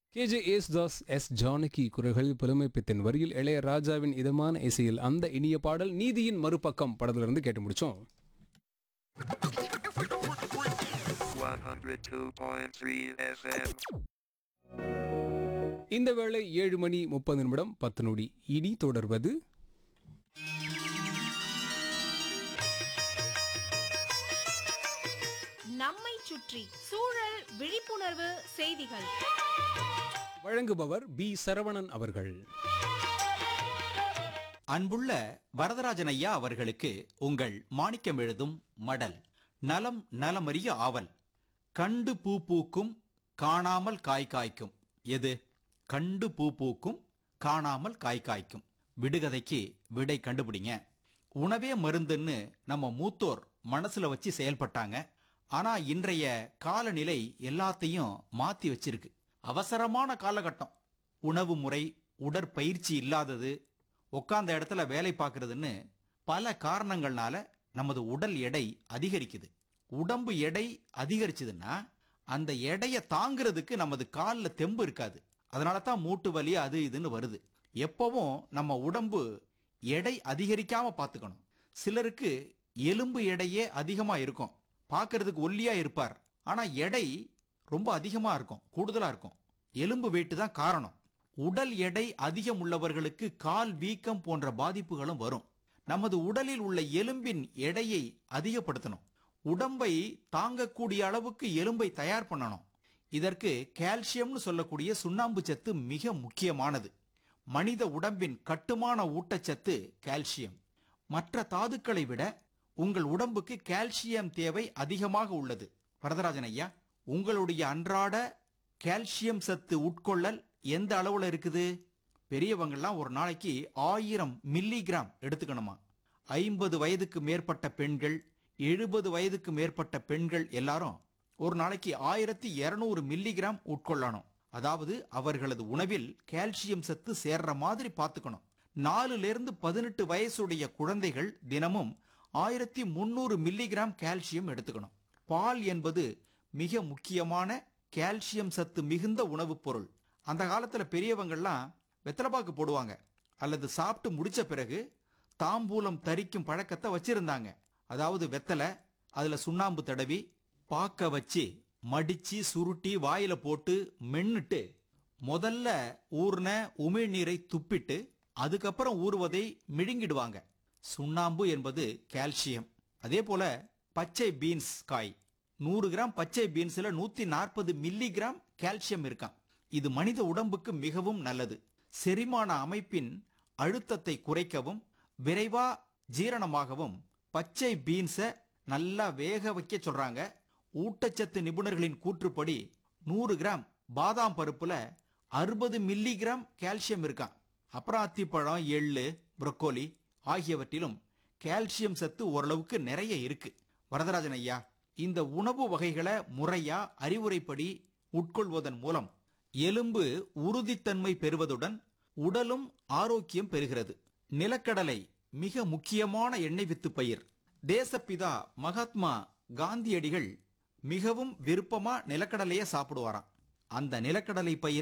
K J Das S Janaki குரல்களில் புலமைப்பித்தன் வரியில் இளையராஜாவின் இதமான இசையில் அந்த இனிய பாடல் நீதியின் மறுபக்கம் படத்திலிருந்து கேட்டு முடிச்சோம் 102.3 FM. இந்த வேளை ஏழு மணி முப்பது நிமிடம் பத்து நொடி இனி தொடர்வது நம்மை சுற்றி சூழல் விழிப்புணர்வு செய்திகள் வழங்குபவர் பி சரவணன் அவர்கள் அன்புள்ள வரதராஜன் ஐயா அவர்களுக்கு உங்கள் மாணிக்கம் எழுதும் மடல் நலம் நலமறிய ஆவல் கண்டு பூ பூக்கும் காணாமல் காய் காய்க்கும் எது கண்டு பூ பூக்கும் காணாமல் காய் காய்க்கும் விடுகதைக்கு விடை கண்டுபிடிங்க உணவே மருந்துன்னு நம்ம மூத்தோர் மனசுல வச்சு செயல்பட்டாங்க ஆனா இன்றைய காலநிலை எல்லாத்தையும் மாத்தி வச்சிருக்கு அவசரமான காலகட்டம் உணவு முறை உடற்பயிற்சி இல்லாதது உட்கார்ந்த இடத்துல வேலை பார்க்கறதுன்னு பல காரணங்கள்னால நமது உடல் எடை அதிகரிக்குது உடம்பு எடை அதிகரிச்சதுன்னா அந்த எடையை தாங்கிறதுக்கு நமது காலில் தெம்பு இருக்காது அதனால தான் மூட்டு வலி அது இதுன்னு வருது எப்பவும் நம்ம உடம்பு எடை அதிகரிக்காம பார்த்துக்கணும் சிலருக்கு எலும்பு எடையே அதிகமா இருக்கும் பார்க்கறதுக்கு ஒல்லியா இருப்பார் ஆனா எடை ரொம்ப அதிகமா இருக்கும் கூடுதலா இருக்கும் எலும்பு வெயிட்டு தான் காரணம் உடல் எடை அதிகம் உள்ளவர்களுக்கு கால் வீக்கம் போன்ற பாதிப்புகளும் வரும் நமது உடலில் உள்ள எலும்பின் எடையை அதிகப்படுத்தணும் உடம்பை தாங்கக்கூடிய அளவுக்கு எலும்பை தயார் பண்ணணும் இதற்கு கால்சியம்னு சொல்லக்கூடிய சுண்ணாம்பு சத்து மிக முக்கியமானது மனித உடம்பின் கட்டுமான ஊட்டச்சத்து கால்சியம் மற்ற தாதுக்களை விட உங்கள் உடம்புக்கு கால்சியம் தேவை அதிகமாக உள்ளது வரதராஜன் ஐயா உங்களுடைய அன்றாட கால்சியம் சத்து உட்கொள்ளல் எந்த அளவுல இருக்குது பெரியவங்கெல்லாம் ஒரு நாளைக்கு ஆயிரம் மில்லிகிராம் எடுத்துக்கணுமா ஐம்பது வயதுக்கு மேற்பட்ட பெண்கள் எழுபது வயதுக்கு மேற்பட்ட பெண்கள் எல்லாரும் ஒரு நாளைக்கு ஆயிரத்தி இருநூறு மில்லிகிராம் உட்கொள்ளணும் அதாவது அவர்களது உணவில் கால்சியம் சத்து சேர்ற மாதிரி பார்த்துக்கணும் நாலுல இருந்து பதினெட்டு வயசுடைய குழந்தைகள் தினமும் ஆயிரத்தி முன்னூறு மில்லிகிராம் கால்சியம் எடுத்துக்கணும் பால் என்பது மிக முக்கியமான கால்சியம் சத்து மிகுந்த உணவுப் பொருள் அந்த காலத்துல பெரியவங்கள்லாம் வெத்தலைப்பாக்கு போடுவாங்க அல்லது சாப்பிட்டு முடிச்ச பிறகு தாம்பூலம் தரிக்கும் பழக்கத்தை வச்சிருந்தாங்க அதாவது வெத்தலை அதுல சுண்ணாம்பு தடவி பாக்க வச்சு மடிச்சு சுருட்டி வாயில போட்டு மென்னுட்டு முதல்ல ஊர்ன உமிழ்நீரை துப்பிட்டு அதுக்கப்புறம் ஊறுவதை மிழுங்கிடுவாங்க சுண்ணாம்பு என்பது கால்சியம் அதே போல பச்சை பீன்ஸ் காய் நூறு கிராம் பச்சை பீன்ஸ்ல நூத்தி நாற்பது மில்லி கிராம் கால்சியம் இருக்காம் இது மனித உடம்புக்கு மிகவும் நல்லது செரிமான அமைப்பின் அழுத்தத்தை குறைக்கவும் விரைவா ஜீரணமாகவும் பச்சை பீன்ஸை நல்லா வேக வைக்க சொல்றாங்க ஊட்டச்சத்து நிபுணர்களின் கூற்றுப்படி நூறு கிராம் பாதாம் பருப்புல அறுபது மில்லி கிராம் கால்சியம் இருக்காம் அப்புறம் அத்திப்பழம் எள்ளு புரோக்கோலி ஆகியவற்றிலும் கால்சியம் சத்து ஓரளவுக்கு நிறைய இருக்கு வரதராஜன் ஐயா இந்த உணவு வகைகளை முறையா அறிவுரைப்படி உட்கொள்வதன் மூலம் எலும்பு உறுதித்தன்மை பெறுவதுடன் உடலும் ஆரோக்கியம் பெறுகிறது நிலக்கடலை மிக முக்கியமான எண்ணெய் வித்து பயிர் தேசப்பிதா மகாத்மா காந்தியடிகள் மிகவும் விருப்பமா நிலக்கடலையை சாப்பிடுவாராம் அந்த நிலக்கடலை பயிர்